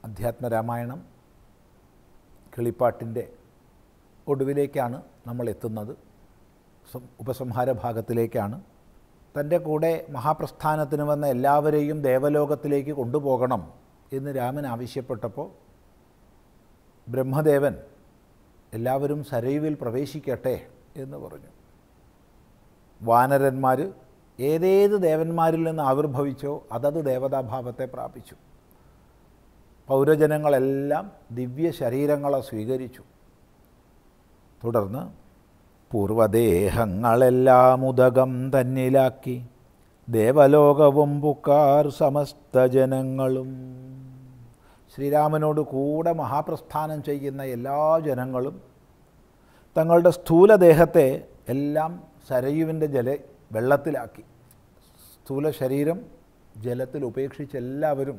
അധ്യാത്മരാമായണം കിളിപ്പാട്ടിൻ്റെ ഒടുവിലേക്കാണ് നമ്മൾ എത്തുന്നത് സം- ഉപസംഹാര ഭാഗത്തിലേക്കാണ് തൻ്റെ കൂടെ മഹാപ്രസ്ഥാനത്തിന് വന്ന എല്ലാവരെയും ദേവലോകത്തിലേക്ക് കൊണ്ടുപോകണം എന്ന് രാമൻ ആവശ്യപ്പെട്ടപ്പോൾ ബ്രഹ്മദേവൻ എല്ലാവരും സരയുവിൽ പ്രവേശിക്കട്ടെ എന്ന് പറഞ്ഞു വാനരന്മാർ ഏതേത് ദേവന്മാരിൽ നിന്ന് ആവിർഭവിച്ചോ അതത് ദേവതാഭാവത്തെ പ്രാപിച്ചു പൗരജനങ്ങളെല്ലാം ദിവ്യ ശരീരങ്ങളെ സ്വീകരിച്ചു തുടർന്ന് പൂർവദേഹങ്ങളെല്ലാം ഉദകം തന്നിലാക്കി ദേവലോകവും പുക്കാർ സമസ്ത ജനങ്ങളും ശ്രീരാമനോട് കൂടെ മഹാപ്രസ്ഥാനം ചെയ്യുന്ന എല്ലാ ജനങ്ങളും തങ്ങളുടെ സ്ഥൂലദേഹത്തെ എല്ലാം സരയുവിൻ്റെ ജല വെള്ളത്തിലാക്കി സ്ഥൂല ശരീരം ജലത്തിൽ ഉപേക്ഷിച്ച് എല്ലാവരും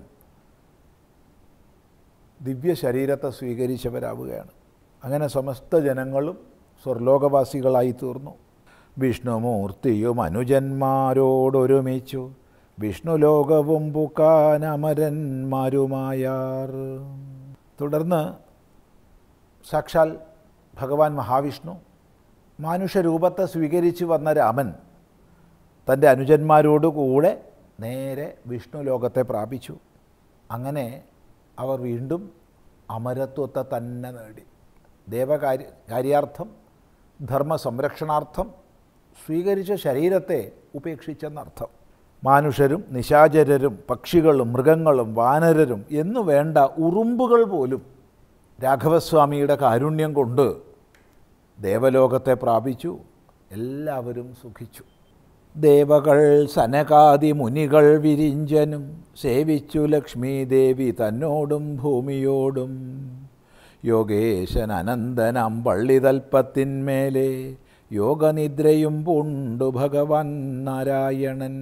ദിവ്യ ശരീരത്തെ സ്വീകരിച്ചവരാവുകയാണ് അങ്ങനെ സമസ്ത ജനങ്ങളും സ്വർലോകവാസികളായി തീർന്നു വിഷ്ണുമൂർത്തിയും അനുജന്മാരോടൊരുമിച്ചു വിഷ്ണുലോകവും പുക്കാനമരന്മാരുമായാർ തുടർന്ന് സാക്ഷാൽ ഭഗവാൻ മഹാവിഷ്ണു മാനുഷരൂപത്തെ സ്വീകരിച്ചു വന്ന രാമൻ തൻ്റെ അനുജന്മാരോടുകൂടെ നേരെ വിഷ്ണു ലോകത്തെ പ്രാപിച്ചു അങ്ങനെ അവർ വീണ്ടും അമരത്വത്തെ തന്നെ നേടി ദേവകാര്യ കാര്യാർത്ഥം ധർമ്മ സംരക്ഷണാർത്ഥം സ്വീകരിച്ച ശരീരത്തെ ഉപേക്ഷിച്ചെന്നർത്ഥം മാനുഷരും നിശാചരരും പക്ഷികളും മൃഗങ്ങളും വാനരരും എന്നു വേണ്ട ഉറുമ്പുകൾ പോലും രാഘവസ്വാമിയുടെ കാരുണ്യം കൊണ്ട് ദേവലോകത്തെ പ്രാപിച്ചു എല്ലാവരും സുഖിച്ചു ദേവകൾ സനകാദി മുനികൾ വിരിഞ്ചനും സേവിച്ചു ലക്ഷ്മി ദേവി തന്നോടും ഭൂമിയോടും യോഗേശൻ അനന്തനാം പള്ളിതൽപ്പത്തിന്മേലെ യോഗനിദ്രയും പൂണ്ടു ഭഗവാൻ നാരായണൻ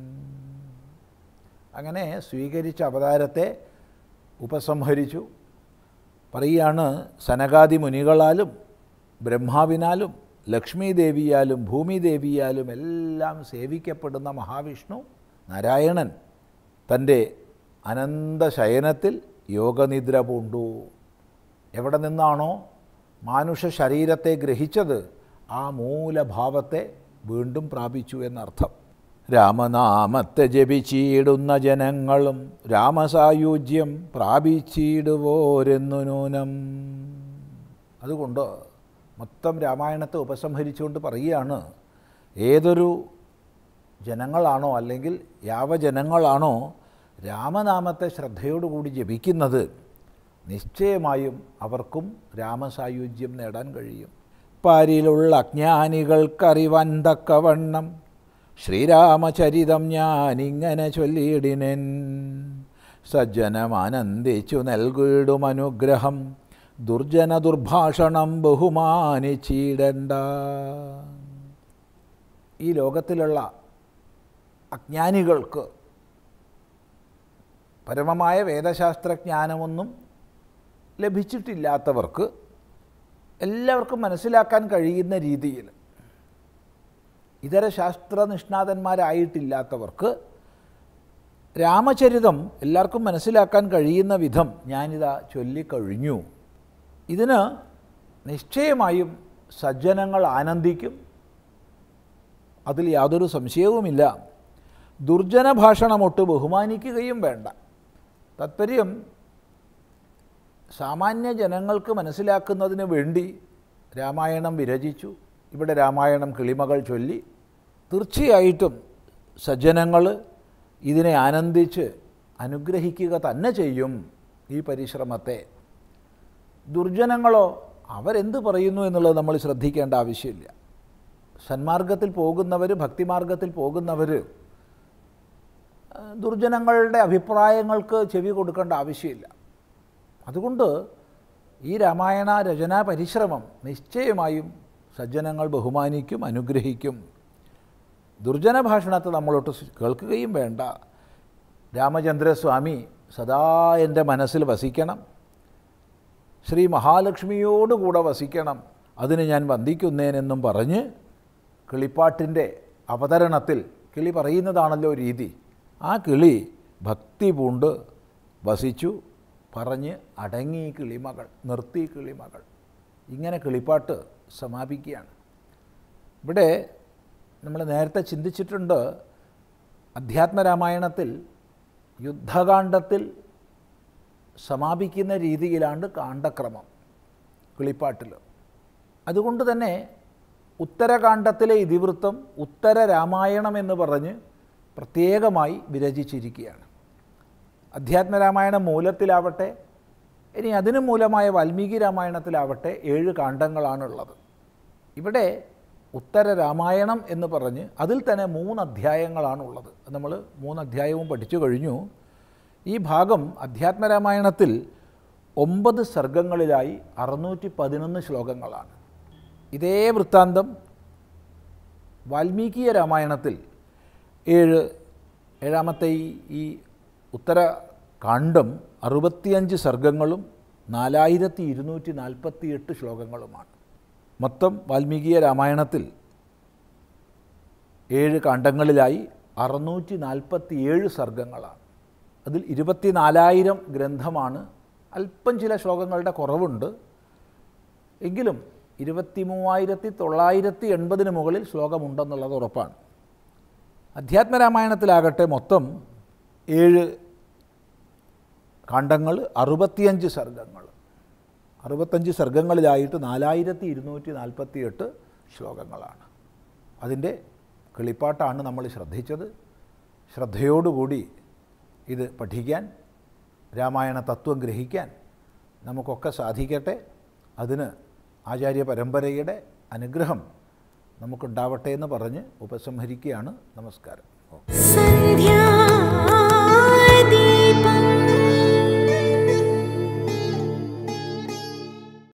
അങ്ങനെ സ്വീകരിച്ച അവതാരത്തെ ഉപസംഹരിച്ചു പറയുകയാണ് സനകാദി മുനികളാലും ബ്രഹ്മാവിനാലും ലക്ഷ്മി ദേവിയാലും ഭൂമി ദേവിയാലും എല്ലാം സേവിക്കപ്പെടുന്ന മഹാവിഷ്ണു നാരായണൻ തൻ്റെ അനന്തശയനത്തിൽ യോഗനിദ്ര പൂണ്ടു എവിടെ നിന്നാണോ മാനുഷ ശരീരത്തെ ഗ്രഹിച്ചത് ആ മൂലഭാവത്തെ വീണ്ടും പ്രാപിച്ചു എന്നർത്ഥം രാമനാമത്തെ ജപിച്ചിടുന്ന ജനങ്ങളും രാമസായുജ്യം പ്രാപിച്ചിടുവോരെന്നു നൂനം അതുകൊണ്ട് മൊത്തം രാമായണത്തെ ഉപസംഹരിച്ചുകൊണ്ട് പറയുകയാണ് ഏതൊരു ജനങ്ങളാണോ അല്ലെങ്കിൽ യാവജനങ്ങളാണോ രാമനാമത്തെ ശ്രദ്ധയോടുകൂടി ജപിക്കുന്നത് നിശ്ചയമായും അവർക്കും രാമസായുജ്യം നേടാൻ കഴിയും പാരിലുള്ള അജ്ഞാനികൾക്കറിവാൻ തക്കവണ്ണം ശ്രീരാമചരിതം ഞാനിങ്ങനെ ചൊല്ലിയിടിനൻ സജ്ജനമാനന്ദിച്ചു നൽകിയിടും അനുഗ്രഹം ദുർജന ദുർഭാഷണം ബഹുമാനിച്ചിടണ്ട ഈ ലോകത്തിലുള്ള അജ്ഞാനികൾക്ക് പരമമായ വേദശാസ്ത്രജ്ഞാനമൊന്നും ലഭിച്ചിട്ടില്ലാത്തവർക്ക് എല്ലാവർക്കും മനസ്സിലാക്കാൻ കഴിയുന്ന രീതിയിൽ ഇതര ശാസ്ത്രനിഷ്ണാതന്മാരായിട്ടില്ലാത്തവർക്ക് രാമചരിതം എല്ലാവർക്കും മനസ്സിലാക്കാൻ കഴിയുന്ന വിധം ഞാനിതാ ചൊല്ലിക്കഴിഞ്ഞു ഇതിന് നിശ്ചയമായും സജ്ജനങ്ങൾ ആനന്ദിക്കും അതിൽ യാതൊരു സംശയവുമില്ല ദുർജന ഭാഷണമൊട്ട് ബഹുമാനിക്കുകയും വേണ്ട താത്പര്യം സാമാന്യ ജനങ്ങൾക്ക് മനസ്സിലാക്കുന്നതിന് വേണ്ടി രാമായണം വിരചിച്ചു ഇവിടെ രാമായണം കിളിമകൾ ചൊല്ലി തീർച്ചയായിട്ടും സജ്ജനങ്ങൾ ഇതിനെ ആനന്ദിച്ച് അനുഗ്രഹിക്കുക തന്നെ ചെയ്യും ഈ പരിശ്രമത്തെ ദുർജനങ്ങളോ അവരെന്ത് പറയുന്നു എന്നുള്ളത് നമ്മൾ ശ്രദ്ധിക്കേണ്ട ആവശ്യമില്ല സന്മാർഗത്തിൽ പോകുന്നവർ ഭക്തിമാർഗത്തിൽ പോകുന്നവർ ദുർജനങ്ങളുടെ അഭിപ്രായങ്ങൾക്ക് ചെവി കൊടുക്കേണ്ട ആവശ്യമില്ല അതുകൊണ്ട് ഈ രാമായണ രചനാ പരിശ്രമം നിശ്ചയമായും സജ്ജനങ്ങൾ ബഹുമാനിക്കും അനുഗ്രഹിക്കും ദുർജന ഭാഷണത്തെ നമ്മളൊട്ട് കേൾക്കുകയും വേണ്ട രാമചന്ദ്രസ്വാമി സദാ എൻ്റെ മനസ്സിൽ വസിക്കണം ശ്രീ മഹാലക്ഷ്മിയോടുകൂടെ വസിക്കണം അതിന് ഞാൻ വന്ദിക്കുന്നേനെന്നും പറഞ്ഞ് കിളിപ്പാട്ടിൻ്റെ അവതരണത്തിൽ കിളി പറയുന്നതാണല്ലോ രീതി ആ കിളി ഭക്തി പൂണ്ട് വസിച്ചു പറഞ്ഞ് അടങ്ങി കിളിമകൾ നിർത്തി കിളിമകൾ ഇങ്ങനെ കിളിപ്പാട്ട് സമാപിക്കുകയാണ് ഇവിടെ നമ്മൾ നേരത്തെ ചിന്തിച്ചിട്ടുണ്ട് അധ്യാത്മരാമായണത്തിൽ യുദ്ധകാന്ഡത്തിൽ സമാപിക്കുന്ന രീതിയിലാണ് കാണ്ഡക്രമം കിളിപ്പാട്ടിൽ അതുകൊണ്ട് തന്നെ ഉത്തരകാണ്ഡത്തിലെ ഇതിവൃത്തം ഉത്തര രാമായണം എന്ന് പറഞ്ഞ് പ്രത്യേകമായി വിരചിച്ചിരിക്കുകയാണ് അധ്യാത്മരാമായണ മൂലത്തിലാവട്ടെ ഇനി അതിനു മൂലമായ വാൽമീകി രാമായണത്തിലാവട്ടെ ഏഴ് കാണ്ഡങ്ങളാണുള്ളത് ഇവിടെ ഉത്തര രാമായണം എന്ന് പറഞ്ഞ് അതിൽ തന്നെ മൂന്ന് അധ്യായങ്ങളാണുള്ളത് നമ്മൾ മൂന്ന് അധ്യായവും പഠിച്ചു കഴിഞ്ഞു ഈ ഭാഗം അധ്യാത്മരാമായണത്തിൽ ഒമ്പത് സർഗങ്ങളിലായി അറുന്നൂറ്റി പതിനൊന്ന് ശ്ലോകങ്ങളാണ് ഇതേ വൃത്താന്തം വാൽമീകീയ രാമായണത്തിൽ ഏഴ് ഏഴാമത്തെ ഈ ഈ ഉത്തര കാണ്ഡം അറുപത്തിയഞ്ച് സർഗങ്ങളും നാലായിരത്തി ഇരുന്നൂറ്റി നാൽപ്പത്തി എട്ട് ശ്ലോകങ്ങളുമാണ് മൊത്തം വാൽമീകീയ രാമായണത്തിൽ ഏഴ് കാണ്ഡങ്ങളിലായി അറുന്നൂറ്റി നാൽപ്പത്തി ഏഴ് സർഗങ്ങളാണ് അതിൽ ഇരുപത്തിനാലായിരം ഗ്രന്ഥമാണ് അല്പം ചില ശ്ലോകങ്ങളുടെ കുറവുണ്ട് എങ്കിലും ഇരുപത്തി മൂവായിരത്തി തൊള്ളായിരത്തി എൺപതിന് മുകളിൽ ശ്ലോകമുണ്ടെന്നുള്ളത് ഉറപ്പാണ് അധ്യാത്മരാമായണത്തിലാകട്ടെ മൊത്തം ഏഴ് കാണ്ഡങ്ങൾ അറുപത്തിയഞ്ച് സർഗങ്ങൾ അറുപത്തഞ്ച് സർഗങ്ങളിലായിട്ട് നാലായിരത്തി ഇരുന്നൂറ്റി നാൽപ്പത്തി എട്ട് ശ്ലോകങ്ങളാണ് അതിൻ്റെ കിളിപ്പാട്ടാണ് നമ്മൾ ശ്രദ്ധിച്ചത് ശ്രദ്ധയോടുകൂടി ഇത് പഠിക്കാൻ രാമായണ തത്വം ഗ്രഹിക്കാൻ നമുക്കൊക്കെ സാധിക്കട്ടെ അതിന് ആചാര്യ പരമ്പരയുടെ അനുഗ്രഹം നമുക്കുണ്ടാവട്ടെ എന്ന് പറഞ്ഞ് ഉപസംഹരിക്കുകയാണ് നമസ്കാരം